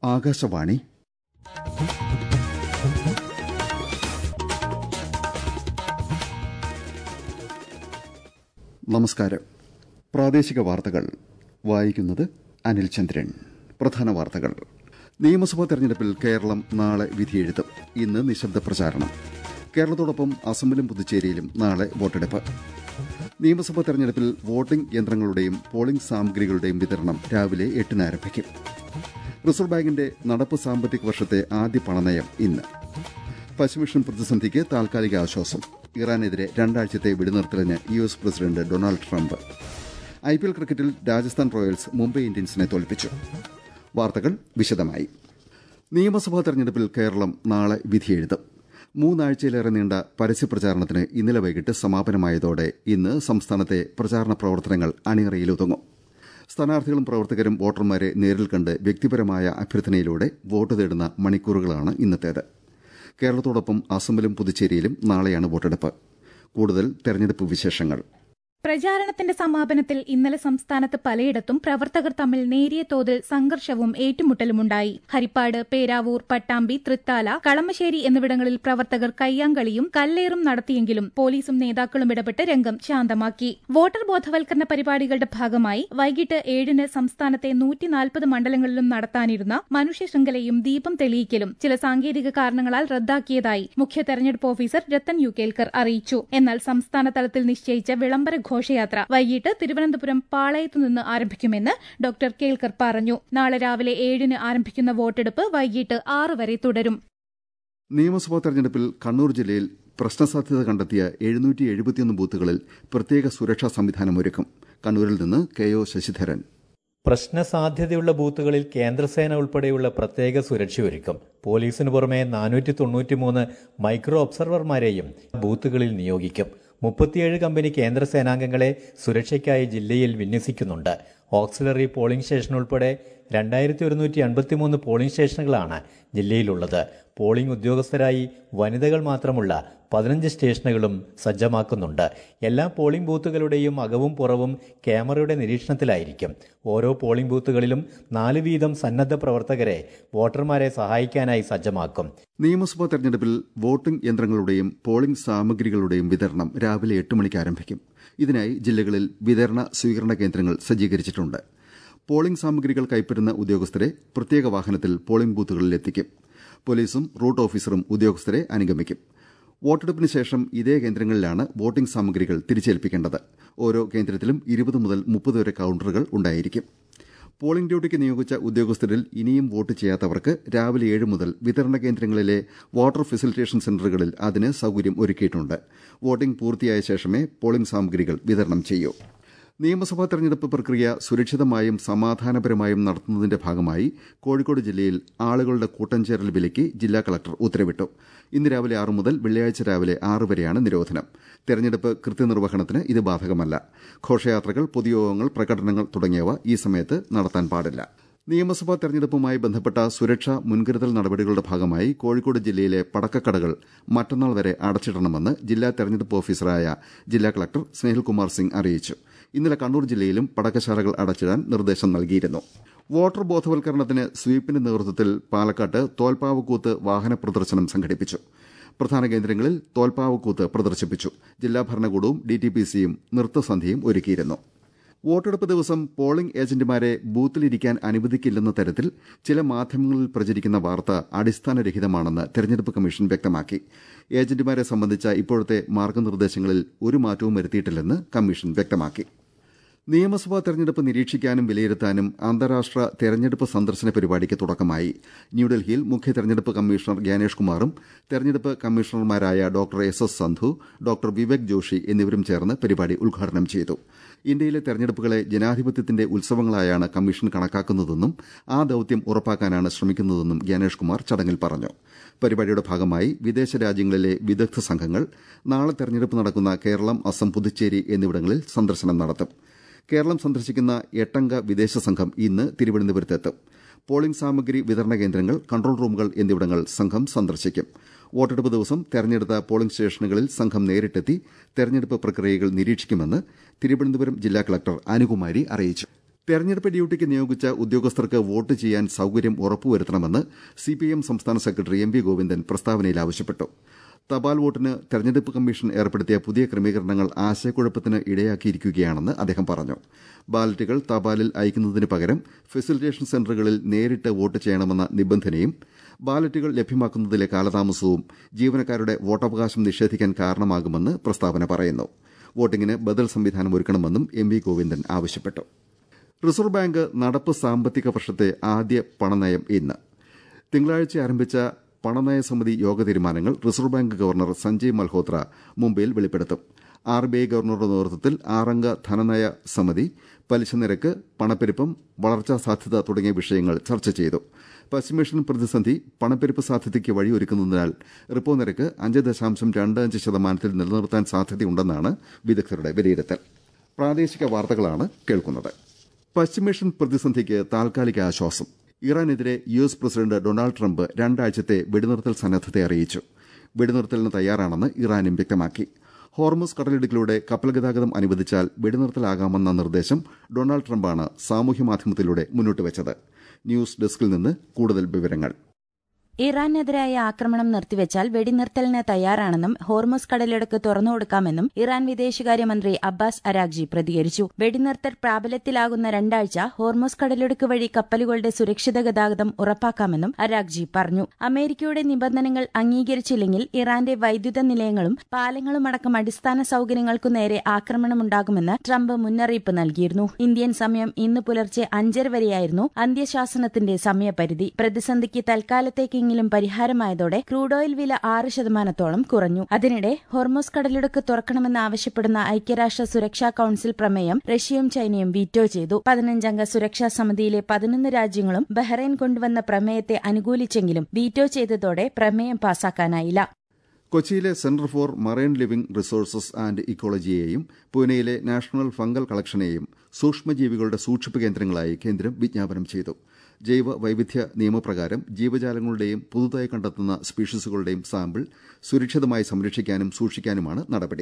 ആകാശവാണി നമസ്കാരം പ്രാദേശിക വാർത്തകൾ വായിക്കുന്നത് അനിൽ ചന്ദ്രൻ പ്രധാന വാർത്തകൾ നിയമസഭാ തെരഞ്ഞെടുപ്പിൽ കേരളം നാളെ വിധിയെഴുതും ഇന്ന് നിശബ്ദ പ്രചാരണം കേരളത്തോടൊപ്പം അസമിലും പുതുച്ചേരിയിലും നാളെ വോട്ടെടുപ്പ് നിയമസഭാ തെരഞ്ഞെടുപ്പിൽ വോട്ടിംഗ് യന്ത്രങ്ങളുടെയും പോളിംഗ് സാമഗ്രികളുടെയും വിതരണം രാവിലെ എട്ടിന് ആരംഭിക്കും റിസർവ് ബാങ്കിന്റെ നടപ്പ് സാമ്പത്തിക വർഷത്തെ ആദ്യ പണനയം ഇന്ന് പശ്ചിമേഷ്യൻ പ്രതിസന്ധിക്ക് താൽക്കാലിക ആശ്വാസം ഇറാനെതിരെ രണ്ടാഴ്ചത്തെ വെടിനിർത്തലിന് U S president Donald Trump I P L ക്രിക്കറ്റിൽ രാജസ്ഥാൻ റോയൽസ് മുംബൈ ഇന്ത്യൻസിനെ തോൽപ്പിച്ചു വാർത്തകൾ വിശദമായി നിയമസഭാ തെരഞ്ഞെടുപ്പിൽ കേരളം നാളെ വിധിയെഴുതും മൂന്നാഴ്ചയിലേറെ നീണ്ട പരസ്യപ്രചാരണത്തിന് ഇന്നലെ വൈകിട്ട് സമാപനമായതോടെ ഇന്ന് സംസ്ഥാനത്തെ പ്രചാരണ പ്രവർത്തനങ്ങൾ അണിയറയിലൊതുങ്ങും സ്ഥാനാർത്ഥികളും പ്രവർത്തകരും വോട്ടർമാരെ നേരിൽ കണ്ട് വ്യക്തിപരമായ അഭ്യർത്ഥനയിലൂടെ വോട്ട് തേടുന്ന മണിക്കൂറുകളാണ് ഇന്നത്തേത് കേരളത്തോടൊപ്പം അസമിലും പുതുച്ചേരിയിലും നാളെയാണ് വോട്ടെടുപ്പ് കൂടുതൽ തെരഞ്ഞെടുപ്പ് വിശേഷങ്ങൾ പ്രചാരണത്തിന്റെ സമാപനത്തിൽ ഇന്നലെ സംസ്ഥാനത്ത് പലയിടത്തും പ്രവർത്തകർ തമ്മിൽ നേരിയ തോതിൽ സംഘർഷവും ഏറ്റുമുട്ടലുമുണ്ടായി ഹരിപ്പാട് പേരാവൂർ പട്ടാമ്പി തൃത്താല കളമശ്ശേരി എന്നിവിടങ്ങളിൽ പ്രവർത്തകർ കയ്യാങ്കളിയും കല്ലേറും നടത്തിയെങ്കിലും പോലീസും നേതാക്കളും ഇടപെട്ട് രംഗം ശാന്തമാക്കി വോട്ടർ ബോധവൽക്കരണ പരിപാടികളുടെ ഭാഗമായി വൈകിട്ട് ഏഴിന് സംസ്ഥാനത്തെ നൂറ്റിനാൽപ്പത് മണ്ഡലങ്ങളിലും നടത്താനിരുന്ന മനുഷ്യ ശൃംഖലയും ദീപം തെളിയിക്കലും ചില സാങ്കേതിക കാരണങ്ങളാൽ റദ്ദാക്കിയതായി മുഖ്യ തെരഞ്ഞെടുപ്പ് ഓഫീസർ രത്തൻ യു കേൽക്കർ അറിയിച്ചു എന്നാൽ സംസ്ഥാന തലത്തിൽ നിശ്ചയിച്ച വിളംബര ഘോഷയാത്ര വൈകിട്ട് തിരുവനന്തപുരം പാളയത്തു നിന്ന് ആരംഭിക്കുമെന്ന് ഡോക്ടർ കേൽക്കർ പറഞ്ഞു നാളെ രാവിലെ ഏഴിന് ആരംഭിക്കുന്ന വോട്ടെടുപ്പ് വൈകിട്ട് ആറ് വരെ തുടരും നിയമസഭാ തെരഞ്ഞെടുപ്പിൽ കണ്ണൂർ ജില്ലയിൽ പ്രശ്നസാധ്യത കണ്ടെത്തിയ എഴുന്നൂറ്റി എഴുപത്തിയൊന്ന് ബൂത്തുകളിൽ പ്രത്യേക സുരക്ഷാ സംവിധാനം ഒരുക്കും കണ്ണൂരിൽ നിന്ന് കെ ഒ ശശിധരൻ പ്രശ്നസാധ്യതയുള്ള ബൂത്തുകളിൽ കേന്ദ്രസേന ഉൾപ്പെടെയുള്ള പ്രത്യേക സുരക്ഷയൊരുക്കും പോലീസിനു പുറമെ നാനൂറ്റി തൊണ്ണൂറ്റിമൂന്ന് മൈക്രോ ഒബ്സർവർമാരെയും ബൂത്തുകളിൽ നിയോഗിക്കും മുപ്പത്തിയേഴ് കമ്പനി കേന്ദ്ര സേനാംഗങ്ങളെ സുരക്ഷയ്ക്കായി ജില്ലയിൽ വിന്യസിക്കുന്നുണ്ട് ഓക്സിലറി പോളിംഗ് സ്റ്റേഷൻ ഉൾപ്പെടെ രണ്ടായിരത്തി ഒരുന്നൂറ്റി അൻപത്തിമൂന്ന് പോളിംഗ് സ്റ്റേഷനുകളാണ് ജില്ലയിലുള്ളത് പോളിംഗ് ഉദ്യോഗസ്ഥരായി വനിതകൾ മാത്രമുള്ള പതിനഞ്ച് സ്റ്റേഷനുകളും സജ്ജമാക്കുന്നുണ്ട് എല്ലാ പോളിംഗ് ബൂത്തുകളുടെയും അകവും പുറവും ക്യാമറയുടെ നിരീക്ഷണത്തിലായിരിക്കും ഓരോ പോളിംഗ് ബൂത്തുകളിലും നാല് വീതം സന്നദ്ധ പ്രവർത്തകരെ വോട്ടർമാരെ സഹായിക്കാനായി സജ്ജമാക്കും നിയമസഭാ തെരഞ്ഞെടുപ്പിൽ വോട്ടിംഗ് യന്ത്രങ്ങളുടെയും പോളിംഗ് സാമഗ്രികളുടെയും വിതരണം രാവിലെ എട്ട് മണിക്ക് ആരംഭിക്കും ഇതിനായി ജില്ലകളിൽ വിതരണ സ്വീകരണ കേന്ദ്രങ്ങൾ സജ്ജീകരിച്ചിട്ടുണ്ട് പോളിംഗ് സാമഗ്രികൾ കൈപ്പറ്റുന്ന ഉദ്യോഗസ്ഥരെ പ്രത്യേക വാഹനത്തിൽ പോളിംഗ് ബൂത്തുകളിൽ എത്തിക്കും പോലീസും റൂട്ട് ഓഫീസറും ഉദ്യോഗസ്ഥരെ അനുഗമിക്കും വോട്ടെടുപ്പിന് ശേഷം ഇതേ കേന്ദ്രങ്ങളിലാണ് വോട്ടിംഗ് സാമഗ്രികൾ തിരിച്ചേൽപ്പിക്കേണ്ടത് ഓരോ കേന്ദ്രത്തിലും ഇരുപത് മുതൽ മുപ്പത് വരെ കൌണ്ടറുകൾ ഉണ്ടായിരിക്കും പോളിംഗ് ഡ്യൂട്ടിക്ക് നിയോഗിച്ച ഉദ്യോഗസ്ഥരിൽ ഇനിയും വോട്ട് ചെയ്യാത്തവർക്ക് രാവിലെ ഏഴ് മുതൽ വിതരണ കേന്ദ്രങ്ങളിലെ വാട്ടർ ഫെസിലിറ്റേഷൻ സെന്ററുകളിൽ അതിന് സൌകര്യം ഒരുക്കിയിട്ടുണ്ട് വോട്ടിംഗ് പൂർത്തിയായ ശേഷമേ പോളിംഗ് സാമഗ്രികൾ വിതരണം ചെയ്യൂ നിയമസഭാ തെരഞ്ഞെടുപ്പ് പ്രക്രിയ സുരക്ഷിതമായും സമാധാനപരമായും നടത്തുന്നതിന്റെ ഭാഗമായി കോഴിക്കോട് ജില്ലയിൽ ആളുകളുടെ കൂട്ടം ചേരൽ വിലയ്ക്ക് ജില്ലാ കളക്ടർ ഉത്തരവിട്ടു ഇന്ന് രാവിലെ ആറ് മുതൽ വെള്ളിയാഴ്ച രാവിലെ ആറ് വരെയാണ് നിരോധനം തെരഞ്ഞെടുപ്പ് കൃത്യനിർവഹണത്തിന് ഇത് ബാധകമല്ല ഘോഷയാത്രകൾ പൊതുയോഗങ്ങൾ പ്രകടനങ്ങൾ തുടങ്ങിയവ ഈ സമയത്ത് നടത്താൻ പാടില്ല നിയമസഭാ തെരഞ്ഞെടുപ്പുമായി ബന്ധപ്പെട്ട സുരക്ഷാ മുൻകരുതൽ നടപടികളുടെ ഭാഗമായി കോഴിക്കോട് ജില്ലയിലെ പടക്കക്കടകൾ മറ്റന്നാൾ വരെ അടച്ചിടണമെന്ന് ജില്ലാ തെരഞ്ഞെടുപ്പ് ഓഫീസറായ ജില്ലാ കളക്ടർ സ്നേഹിൽകുമാർ സിംഗ് അറിയിച്ചു ഇന്നലെ കണ്ണൂർ ജില്ലയിലും പടക്കശാലകൾ അടച്ചിടാൻ നിർദ്ദേശം നൽകിയിരുന്നു വോട്ടർ ബോധവൽക്കരണത്തിന് സ്വീപ്പിന്റെ നേതൃത്വത്തിൽ പാലക്കാട്ട് തോൽപ്പാവക്കൂത്ത് വാഹന പ്രദർശനം സംഘടിപ്പിച്ചു പ്രധാന കേന്ദ്രങ്ങളിൽ തോൽപ്പാവക്കൂത്ത് പ്രദർശിപ്പിച്ചു ജില്ലാ ഭരണകൂടവും ഡിടിപിസിയും നൃത്തസന്ധ്യയും ഒരുക്കിയിരുന്നു വോട്ടെടുപ്പ് ദിവസം പോളിംഗ് ഏജന്റുമാരെ ബൂത്തിലിരിക്കാൻ അനുവദിക്കില്ലെന്ന തരത്തിൽ ചില മാധ്യമങ്ങളിൽ പ്രചരിക്കുന്ന വാർത്ത അടിസ്ഥാനരഹിതമാണെന്ന് തെരഞ്ഞെടുപ്പ് കമ്മീഷൻ വ്യക്തമാക്കി ഏജന്റുമാരെ സംബന്ധിച്ച ഇപ്പോഴത്തെ മാർഗനിർദ്ദേശങ്ങളിൽ ഒരു മാറ്റവും വരുത്തിയിട്ടില്ലെന്ന് കമ്മീഷൻ വ്യക്തമാക്കി നിയമസഭാ തെരഞ്ഞെടുപ്പ് നിരീക്ഷിക്കാനും വിലയിരുത്താനും അന്താരാഷ്ട്ര തെരഞ്ഞെടുപ്പ് സന്ദർശന പരിപാടിക്ക് തുടക്കമായി ന്യൂഡൽഹിയിൽ മുഖ്യ തെരഞ്ഞെടുപ്പ് കമ്മീഷണർ ഗ്യാനേഷ് കുമാറും തെരഞ്ഞെടുപ്പ് കമ്മീഷണർമാരായ doctor S S Sandhu doctor Vivek Joshi എന്നിവരും ചേർന്ന് പരിപാടി ഉദ്ഘാടനം ചെയ്തു ഇന്ത്യയിലെ തെരഞ്ഞെടുപ്പുകളെ ജനാധിപത്യത്തിന്റെ ഉത്സവങ്ങളായാണ് കമ്മീഷൻ കണക്കാക്കുന്നതെന്നും ആ ദൌത്യം ഉറപ്പാക്കാനാണ് ശ്രമിക്കുന്നതെന്നും ഗ്യാനേഷ് കുമാർ ചടങ്ങിൽ പറഞ്ഞു പരിപാടിയുടെ ഭാഗമായി വിദേശ രാജ്യങ്ങളിലെ വിദഗ്ധ സംഘങ്ങൾ നാളെ തെരഞ്ഞെടുപ്പ് നടക്കുന്ന കേരളം അസം പുതുച്ചേരി എന്നിവിടങ്ങളിൽ സന്ദർശനം നടത്തും കേരളം സന്ദർശിക്കുന്ന എട്ടംഗ വിദേശ സംഘം ഇന്ന് തിരുവനന്തപുരത്തെത്തും പോളിംഗ് സാമഗ്രി വിതരണ കേന്ദ്രങ്ങൾ കൺട്രോൾ റൂമുകൾ എന്നിവിടങ്ങൾ സംഘം സന്ദർശിക്കും വോട്ടെടുപ്പ് ദിവസം തെരഞ്ഞെടുത്ത പോളിംഗ് സ്റ്റേഷനുകളിൽ സംഘം നേരിട്ടെത്തി തെരഞ്ഞെടുപ്പ് പ്രക്രിയകൾ നിരീക്ഷിക്കുമെന്ന് തിരുവനന്തപുരം ജില്ലാ കളക്ടർ അനുകുമാരി അറിയിച്ചു തെരഞ്ഞെടുപ്പ് ഡ്യൂട്ടിക്ക് നിയോഗിച്ച ഉദ്യോഗസ്ഥർക്ക് വോട്ട് ചെയ്യാൻ സൌകര്യം ഉറപ്പുവരുത്തണമെന്ന് സിപിഐഎം സംസ്ഥാന സെക്രട്ടറി എം വി ഗോവിന്ദൻ പ്രസ്താവനയിൽ ആവശ്യപ്പെട്ടു തപാൽ വോട്ടിന് തെരഞ്ഞെടുപ്പ് കമ്മീഷൻ ഏർപ്പെടുത്തിയ പുതിയ ക്രമീകരണങ്ങൾ ആശയക്കുഴപ്പത്തിന് ഇടയാക്കിയിരിക്കുകയാണെന്ന് അദ്ദേഹം പറഞ്ഞു ബാലറ്റുകൾ തപാലിൽ അയക്കുന്നതിന് പകരം ഫെസിലിറ്റേഷൻ സെന്ററുകളിൽ നേരിട്ട് വോട്ട് ചെയ്യണമെന്ന നിബന്ധനയും ബാലറ്റുകൾ ലഭ്യമാക്കുന്നതിലെ കാലതാമസവും ജീവനക്കാരുടെ വോട്ടവകാശം നിഷേധിക്കാൻ കാരണമാകുമെന്ന് പ്രസ്താവന പറയുന്നു വോട്ടിംഗിന് ബദൽ സംവിധാനം ഒരുക്കണമെന്നും എം വി ഗോവിന്ദൻ ആവശ്യപ്പെട്ടു റിസർവ് ബാങ്ക് നടപ്പ് സാമ്പത്തിക വർഷത്തെ ആദ്യ പണനയം ഇന്ന് തിങ്കളാഴ്ച ആരംഭിച്ച പണനയ സമിതി യോഗ തീരുമാനങ്ങൾ reserve bank governor Sanjay Malhotra മുംബൈയിൽ വെളിപ്പെടുത്തും ആർ ബി ഐ ഗവർണറുടെ നേതൃത്വത്തിൽ ആറംഗ ധനനയ സമിതി പലിശ നിരക്ക് പണപ്പെരുപ്പം വളർച്ചാ സാധ്യത തുടങ്ങിയ വിഷയങ്ങൾ ചർച്ച ചെയ്തു പശ്ചിമേഷ്യൻ പ്രതിസന്ധി പണപ്പെരുപ്പ് സാധ്യതയ്ക്ക് വഴിയൊരുക്കുന്നതിനാൽ റിപ്പോ നിരക്ക് അഞ്ച് ദശാംശം രണ്ട് അഞ്ച് ശതമാനത്തിൽ നിലനിർത്താൻ സാധ്യതയുണ്ടെന്നാണ് വിദഗ്ധരുടെ വിലയിരുത്തൽ പ്രാദേശിക വാർത്തകളാണ് കേൾക്കുന്നത് പശ്ചിമേഷ്യൻ പ്രതിസന്ധിക്ക് താൽക്കാലിക ആശ്വാസം ഇറാനെതിരെ U S president Donald Trump രണ്ടാഴ്ചത്തെ വെടിനിർത്തൽ സന്നദ്ധത അറിയിച്ചു വെടിനിർത്തലിന് തയ്യാറാണെന്ന് ഇറാനും വ്യക്തമാക്കി ഹോർമസ് കടലിടുക്കിലൂടെ കപ്പൽ ഗതാഗതം അനുവദിച്ചാൽ വെടിനിർത്തലാകാമെന്ന നിർദ്ദേശം ഡൊണാൾഡ് ട്രംപാണ് സാമൂഹ്യമാധ്യമത്തിലൂടെ മുന്നോട്ട് വെച്ചത് ന്യൂസ് ഡെസ്കിൽ നിന്ന് കൂടുതൽ വിവരങ്ങൾ ഇറാനെതിരായ ആക്രമണം നിർത്തിവെച്ചാൽ വെടിനിർത്തലിന് തയ്യാറാണെന്നും ഹോർമസ് കടലിടുക്ക് തുറന്നുകൊടുക്കാമെന്നും ഇറാൻ വിദേശകാര്യമന്ത്രി അബ്ബാസ് അരാഗ്ജി പ്രതികരിച്ചു വെടിനിർത്തൽ പ്രാബല്യത്തിലാകുന്ന രണ്ടാഴ്ച ഹോർമസ് കടലിടുക്ക് വഴി കപ്പലുകളുടെ സുരക്ഷിത ഗതാഗതം ഉറപ്പാക്കാമെന്നും അരാഗ്ജി പറഞ്ഞു അമേരിക്കയുടെ നിബന്ധനകൾ അംഗീകരിച്ചില്ലെങ്കിൽ ഇറാന്റെ വൈദ്യുത നിലയങ്ങളും പാലങ്ങളും അടക്കം അടിസ്ഥാന സൌകര്യങ്ങൾക്കു നേരെ ആക്രമണമുണ്ടാകുമെന്ന് ട്രംപ് മുന്നറിയിപ്പ് നൽകിയിരുന്നു ഇന്ത്യൻ സമയം ഇന്ന് പുലർച്ചെ അഞ്ചര വരെയായിരുന്നു അന്ത്യശാസനത്തിന്റെ സമയപരിധി പ്രതിസന്ധിക്ക് തൽക്കാലത്തേക്ക് എങ്കിലും പരിഹാരമായതോടെ ക്രൂഡ് ഓയിൽ വില ആറ് ശതമാനത്തോളം കുറഞ്ഞു അതിനിടെ ഹോർമോസ് കടലിടുക്ക് തുറക്കണമെന്ന് ആവശ്യപ്പെടുന്ന ഐക്യരാഷ്ട്ര സുരക്ഷാ കൌൺസിൽ പ്രമേയം റഷ്യയും ചൈനയും വീറ്റോ ചെയ്തു പതിനഞ്ചംഗ സുരക്ഷാ സമിതിയിലെ പതിനൊന്ന് രാജ്യങ്ങളും ബഹ്റൈൻ കൊണ്ടുവന്ന പ്രമേയത്തെ അനുകൂലിച്ചെങ്കിലും വീറ്റോ ചെയ്തതോടെ പ്രമേയം പാസാക്കാനായില്ല കൊച്ചിയിലെ centre for marine living resources and ഇക്കോളജിയെയും പൂനെയിലെ നാഷണൽ ഫംഗൽ കളക്ഷനെയും സൂക്ഷ്മജീവികളുടെ സൂക്ഷിപ്പ് കേന്ദ്രങ്ങളായി കേന്ദ്രം വിജ്ഞാപനം ചെയ്തു ജൈവ വൈവിധ്യ നിയമപ്രകാരം ജീവജാലങ്ങളുടെയും പുതുതായി കണ്ടെത്തുന്ന സ്പീഷീസുകളുടെയും സാമ്പിൾ സുരക്ഷിതമായി സംരക്ഷിക്കാനും സൂക്ഷിക്കാനുമാണ് നടപടി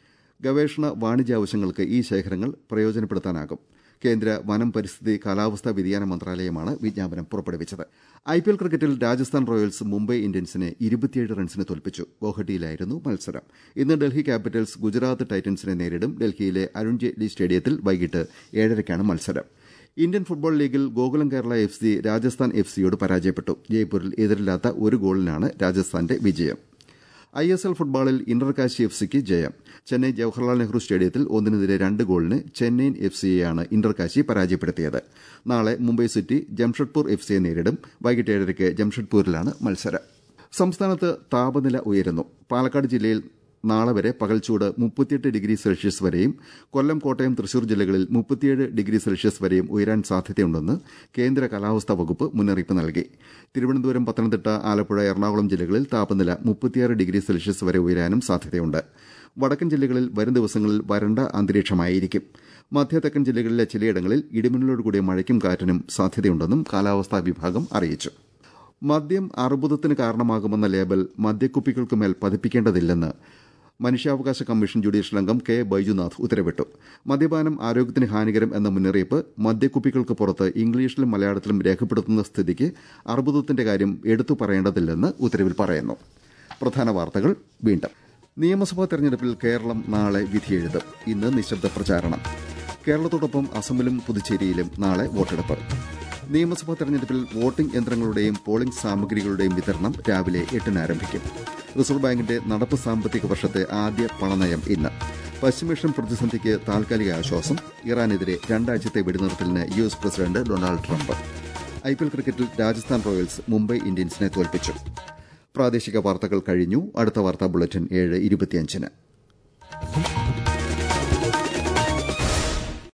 ഗവേഷണ വാണിജ്യ ആവശ്യങ്ങൾക്ക് ഈ ശേഖരങ്ങൾ പ്രയോജനപ്പെടുത്താനാകും കേന്ദ്ര വനം പരിസ്ഥിതി കാലാവസ്ഥാ വ്യതിയാന മന്ത്രാലയമാണ് വിജ്ഞാപനം പുറപ്പെടുവിച്ചത് ഐപിഎൽ ക്രിക്കറ്റിൽ രാജസ്ഥാൻ റോയൽസ് മുംബൈ ഇന്ത്യൻസിനെ ഇരുപത്തിയേഴ് റൺസിന് തോൽപ്പിച്ചു ഗോഹട്ടിയിലായിരുന്നു മത്സരം ഇന്ന് ഡൽഹി ക്യാപിറ്റൽസ് ഗുജറാത്ത് ടൈറ്റൻസിനെ നേരിടും ഡൽഹിയിലെ അരുൺ ജെയ്റ്റ്ലി സ്റ്റേഡിയത്തിൽ വൈകിട്ട് ഏഴരയ്ക്കാണ് മത്സരം ഇന്ത്യൻ ഫുട്ബോൾ ലീഗിൽ Gokulam Kerala F C Rajasthan F സിയോട് പരാജയപ്പെട്ടു ജയ്പൂരിൽ എതിരില്ലാത്ത ഒരു ഗോളിനാണ് രാജസ്ഥാന്റെ വിജയം ഐ എസ് എൽ ഫുട്ബോളിൽ ഇന്റർകാശി എഫ് സിക്ക് ജയം ചെന്നൈ ജവഹർലാൽ നെഹ്റു സ്റ്റേഡിയത്തിൽ ഒന്നിനെതിരെ രണ്ട് ഗോളിന് ചെന്നൈയിൻ എഫ് സിയെയാണ് ഇന്റർകാശി പരാജയപ്പെടുത്തിയത് നാളെ മുംബൈ സിറ്റി ജംഷഡ്പൂർ എഫ് സിയെ നേരിടും വൈകിട്ട് ഏഴരയ്ക്ക് ജംഷഡ്പൂരിലാണ് മത്സരം സംസ്ഥാനത്ത് താപനില ഉയരുന്നു പാലക്കാട് ജില്ലയിൽ നാളെ വരെ പകൽച്ചൂട് മുപ്പത്തിയെട്ട് ഡിഗ്രി സെൽഷ്യസ് വരെയും കൊല്ലം കോട്ടയം തൃശൂർ ജില്ലകളിൽ മുപ്പത്തിയേഴ് ഡിഗ്രി സെൽഷ്യസ് വരെയും ഉയരാൻ സാധ്യതയുണ്ടെന്ന് കേന്ദ്ര കാലാവസ്ഥാ വകുപ്പ് മുന്നറിയിപ്പ് നൽകി തിരുവനന്തപുരം പത്തനംതിട്ട ആലപ്പുഴ എറണാകുളം ജില്ലകളിൽ താപനില മുപ്പത്തിയാറ് ഡിഗ്രി സെൽഷ്യസ് വരെ ഉയരാനും സാധ്യതയുണ്ട് വടക്കൻ ജില്ലകളിൽ വരും ദിവസങ്ങളിൽ വരണ്ട അന്തരീക്ഷമായിരിക്കും മധ്യ തെക്കൻ ജില്ലകളിലെ ചിലയിടങ്ങളിൽ ഇടിമിന്നലോടുകൂടിയ മഴയ്ക്കും കാറ്റിനും സാധ്യതയുണ്ടെന്നും കാലാവസ്ഥാ വിഭാഗം അറിയിച്ചു മദ്യം അർബുദത്തിന് കാരണമാകുമെന്ന ലേബൽ മദ്യക്കുപ്പികൾക്കുമേൽ പതിപ്പിക്കേണ്ടതില്ലെന്ന് മനുഷ്യാവകാശ കമ്മീഷൻ ജുഡീഷ്യൽ അംഗം കെ ബൈജുനാഥ് ഉത്തരവിട്ടു മദ്യപാനം ആരോഗ്യത്തിന് ഹാനികരം എന്ന മുന്നറിയിപ്പ് മദ്യക്കുപ്പികൾക്ക് പുറത്ത് ഇംഗ്ലീഷിലും മലയാളത്തിലും രേഖപ്പെടുത്തുന്ന സ്ഥിതിക്ക് അർബുദത്തിന്റെ കാര്യം എടുത്തു പറയേണ്ടതില്ലെന്ന് ഉത്തരവിൽ പറയുന്നു പ്രധാന വാർത്തകൾ വീണ്ടും നിയമസഭാ തെരഞ്ഞെടുപ്പിൽ കേരളം നാളെ വിധിയെഴുതും ഇന്ന് നിശബ്ദ പ്രചാരണം കേരളത്തോടൊപ്പം അസമിലും പുതുച്ചേരിയിലും നാളെ വോട്ടെടുപ്പ് നിയമസഭാ തെരഞ്ഞെടുപ്പിൽ വോട്ടിംഗ് യന്ത്രങ്ങളുടെയും പോളിംഗ് സാമഗ്രികളുടെയും വിതരണം രാവിലെ എട്ടിന് ആരംഭിക്കും റിസർവ് ബാങ്കിന്റെ നടപ്പ് സാമ്പത്തിക വർഷത്തെ ആദ്യ പണനയം ഇന്ന് പശ്ചിമേഷ്യൻ പ്രതിസന്ധിക്ക് താൽക്കാലിക ആശ്വാസം ഇറാനെതിരെ രണ്ടാഴ്ചത്തെ വെടിനിർത്തലിന് U S president Donald Trump IPL ക്രിക്കറ്റിൽ രാജസ്ഥാൻ റോയൽസ് മുംബൈ ഇന്ത്യൻസിനെ തോൽപ്പിച്ചു പ്രാദേശിക വാർത്തകൾ കഴിഞ്ഞു അടുത്ത വാർത്താ ബുള്ളറ്റിൻ ഏഴ് ഇരുപത്തിയഞ്ചിന്